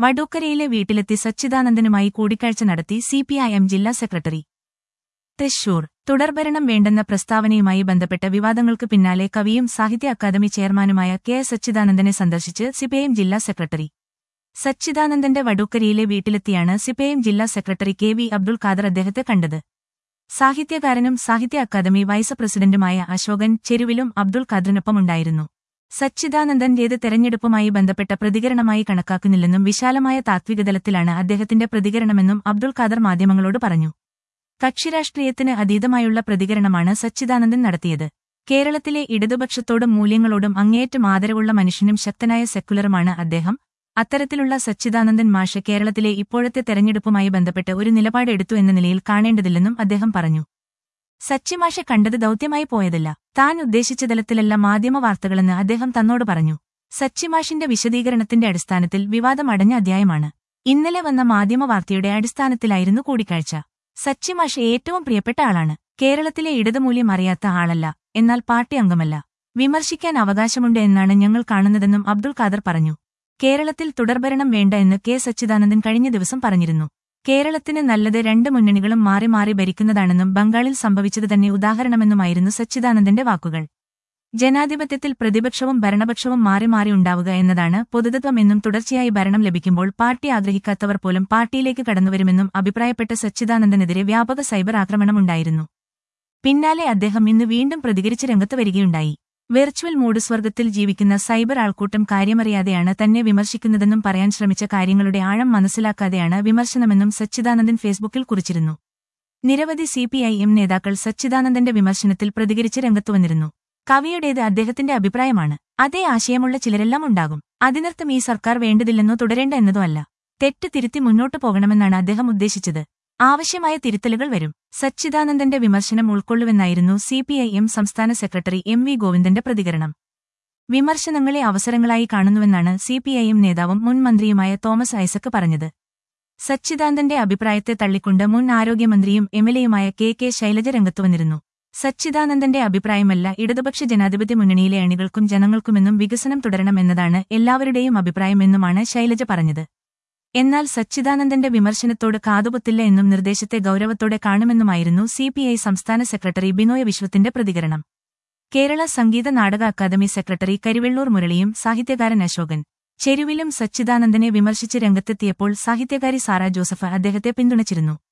വടൂക്കരയിലെ വീട്ടിലെത്തി സച്ചിദാനന്ദനുമായി കൂടിക്കാഴ്ച നടത്തി സിപിഐഎം ജില്ലാ സെക്രട്ടറി തൃശൂർ തുടർഭരണം വേണ്ടെന്ന പ്രസ്താവനയുമായി ബന്ധപ്പെട്ട വിവാദങ്ങൾക്ക് പിന്നാലെ കവിയും സാഹിത്യ അക്കാദമി ചെയർമാനുമായ കെ എസ് സച്ചിദാനന്ദനെ സന്ദർശിച്ച് സിപിഐഎം ജില്ലാ സെക്രട്ടറി സച്ചിദാനന്ദന്റെ വടൂക്കരയിലെ വീട്ടിലെത്തിയാണ് സിപിഐഎം ജില്ലാ secretary K V Abdul Khader അദ്ദേഹത്തെ കണ്ടത് സാഹിത്യകാരനും സാഹിത്യ അക്കാദമി വൈസ് പ്രസിഡന്റുമായ അശോകൻ ചെരുവിലും അബ്ദുൾ ഖാദറിനൊപ്പമുണ്ടായിരുന്നു സച്ചിദാനന്ദന്റേത് തെരഞ്ഞെടുപ്പുമായി ബന്ധപ്പെട്ട പ്രതികരണമായി കണക്കാക്കുന്നില്ലെന്നും വിശാലമായ താത്വികതലത്തിലാണ് അദ്ദേഹത്തിന്റെ പ്രതികരണമെന്നും അബ്ദുൾ ഖാദർ മാധ്യമങ്ങളോട് പറഞ്ഞു കക്ഷിരാഷ്ട്രീയത്തിന് അതീതമായുള്ള പ്രതികരണമാണ് സച്ചിദാനന്ദൻ നടത്തിയത് കേരളത്തിലെ ഇടതുപക്ഷത്തോടും മൂല്യങ്ങളോടും അങ്ങേയറ്റം ആദരവുള്ള മനുഷ്യനും ശക്തനായ സെക്കുലറുമാണ് അദ്ദേഹം അത്തരത്തിലുള്ള സച്ചിദാനന്ദൻ മാഷ് കേരളത്തിലെ ഇപ്പോഴത്തെ തെരഞ്ഞെടുപ്പുമായി ബന്ധപ്പെട്ട് ഒരു നിലപാട് എടുത്തു എന്ന നിലയിൽ കാണേണ്ടതില്ലെന്നും അദ്ദേഹം പറഞ്ഞു സച്ചിമാഷെ കണ്ടത് ദൗത്യമായി പോയതല്ല താൻ ഉദ്ദേശിച്ച തലത്തിലല്ല മാധ്യമ വാർത്തകളെന്ന് അദ്ദേഹം തന്നോട് പറഞ്ഞു സച്ചിമാഷിന്റെ വിശദീകരണത്തിന്റെ അടിസ്ഥാനത്തിൽ വിവാദം അടഞ്ഞ അധ്യായമാണ് ഇന്നലെ വന്ന മാധ്യമ വാർത്തയുടെ അടിസ്ഥാനത്തിലായിരുന്നു കൂടിക്കാഴ്ച സച്ചിമാഷ് ഏറ്റവും പ്രിയപ്പെട്ട ആളാണ് കേരളത്തിലെ ഇടതുമൂല്യം അറിയാത്ത ആളല്ല എന്നാൽ പാർട്ടി അംഗമല്ല വിമർശിക്കാൻ അവകാശമുണ്ട് എന്നാണ് ഞങ്ങൾ കാണുന്നതെന്നും അബ്ദുൾ ഖാദർ പറഞ്ഞു കേരളത്തിൽ തുടർഭരണം വേണ്ട എന്ന് കെ സച്ചിദാനന്ദൻ കഴിഞ്ഞ ദിവസം പറഞ്ഞിരുന്നു കേരളത്തിന് നല്ലത് രണ്ട് മുന്നണികളും മാറി മാറി ഭരിക്കുന്നതാണെന്നും ബംഗാളിൽ സംഭവിച്ചത് തന്നെ ഉദാഹരണമെന്നുമായിരുന്നു സച്ചിദാനന്ദന്റെ വാക്കുകൾ ജനാധിപത്യത്തിൽ പ്രതിപക്ഷവും ഭരണപക്ഷവും മാറി മാറി ഉണ്ടാവുക എന്നതാണ് പൊതുതത്വമെന്നും തുടർച്ചയായി ഭരണം ലഭിക്കുമ്പോൾ പാർട്ടി ആഗ്രഹിക്കാത്തവർ പോലും പാർട്ടിയിലേക്ക് കടന്നുവരുമെന്നും അഭിപ്രായപ്പെട്ട സച്ചിദാനന്ദനെതിരെ വ്യാപക സൈബർ ആക്രമണമുണ്ടായിരുന്നു പിന്നാലെ അദ്ദേഹം ഇന്ന് വീണ്ടും പ്രതികരിച്ച് രംഗത്ത് വരികയുണ്ടായി വെർച്വൽ മൂഡ് സ്വർഗത്തിൽ ജീവിക്കുന്ന സൈബർ ആൾക്കൂട്ടം കാര്യമറിയാതെയാണ് തന്നെ വിമർശിക്കുന്നതെന്നും പറയാൻ ശ്രമിച്ച കാര്യങ്ങളുടെ ആഴം മനസ്സിലാക്കാതെയാണ് വിമർശനമെന്നും സച്ചിദാനന്ദൻ ഫേസ്ബുക്കിൽ കുറിച്ചിരുന്നു നിരവധി സിപിഐഎം നേതാക്കൾ സച്ചിദാനന്ദന്റെ വിമർശനത്തിൽ പ്രതികരിച്ച് രംഗത്തുവന്നിരുന്നു കവിയുടേത് അദ്ദേഹത്തിന്റെ അഭിപ്രായമാണ് അതേ ആശയമുള്ള ചിലരെല്ലാം ഉണ്ടാകും അതിനർത്ഥം ഈ സർക്കാർ വേണ്ടതില്ലെന്നോ തുടരേണ്ട എന്നതോ അല്ല തെറ്റ് തിരുത്തി മുന്നോട്ടു പോകണമെന്നാണ് അദ്ദേഹം ഉദ്ദേശിച്ചത് ആവശ്യമായ തിരുത്തലുകൾ വരും സച്ചിദാനന്ദന്റെ വിമർശനം ഉൾക്കൊള്ളുവെന്നായിരുന്നു സിപിഐഎം സംസ്ഥാന സെക്രട്ടറി എം വി ഗോവിന്ദന്റെ പ്രതികരണം വിമർശനങ്ങളെ അവസരങ്ങളായി കാണുന്നുവെന്നാണ് സിപിഐഎം നേതാവും മുൻ മന്ത്രിയുമായ തോമസ് ഐസക് പറഞ്ഞത് സച്ചിദാനന്ദന്റെ അഭിപ്രായത്തെ തള്ളിക്കൊണ്ട് മുൻ ആരോഗ്യമന്ത്രിയും എംഎൽഎയുമായ കെ കെ ശൈലജ രംഗത്തുവന്നിരുന്നു സച്ചിദാനന്ദന്റെ അഭിപ്രായമല്ല ഇടതുപക്ഷ ജനാധിപത്യ മുന്നണിയിലെ അണികൾക്കും ജനങ്ങൾക്കുമെന്നും വികസനം തുടരണമെന്നതാണ് എല്ലാവരുടെയും അഭിപ്രായമെന്നുമാണ് ശൈലജ പറഞ്ഞത് എന്നാൽ സച്ചിദാനന്ദന്റെ വിമർശനത്തോട് കാതുപൊത്തില്ല എന്നും നിർദ്ദേശത്തെ ഗൌരവത്തോടെ കാണുമെന്നുമായിരുന്നു സിപിഐ സംസ്ഥാന സെക്രട്ടറി ബിനോയ് വിശ്വത്തിന്റെ പ്രതികരണം കേരള സംഗീത നാടക അക്കാദമി സെക്രട്ടറി കരിവെള്ളൂർ മുരളിയും സാഹിത്യകാരൻ അശോകൻ ചെരുവിലും സച്ചിദാനന്ദനെ വിമർശിച്ച് രംഗത്തെത്തിയപ്പോൾ സാഹിത്യകാരി സാറാ ജോസഫ് അദ്ദേഹത്തെ പിന്തുണച്ചിരുന്നു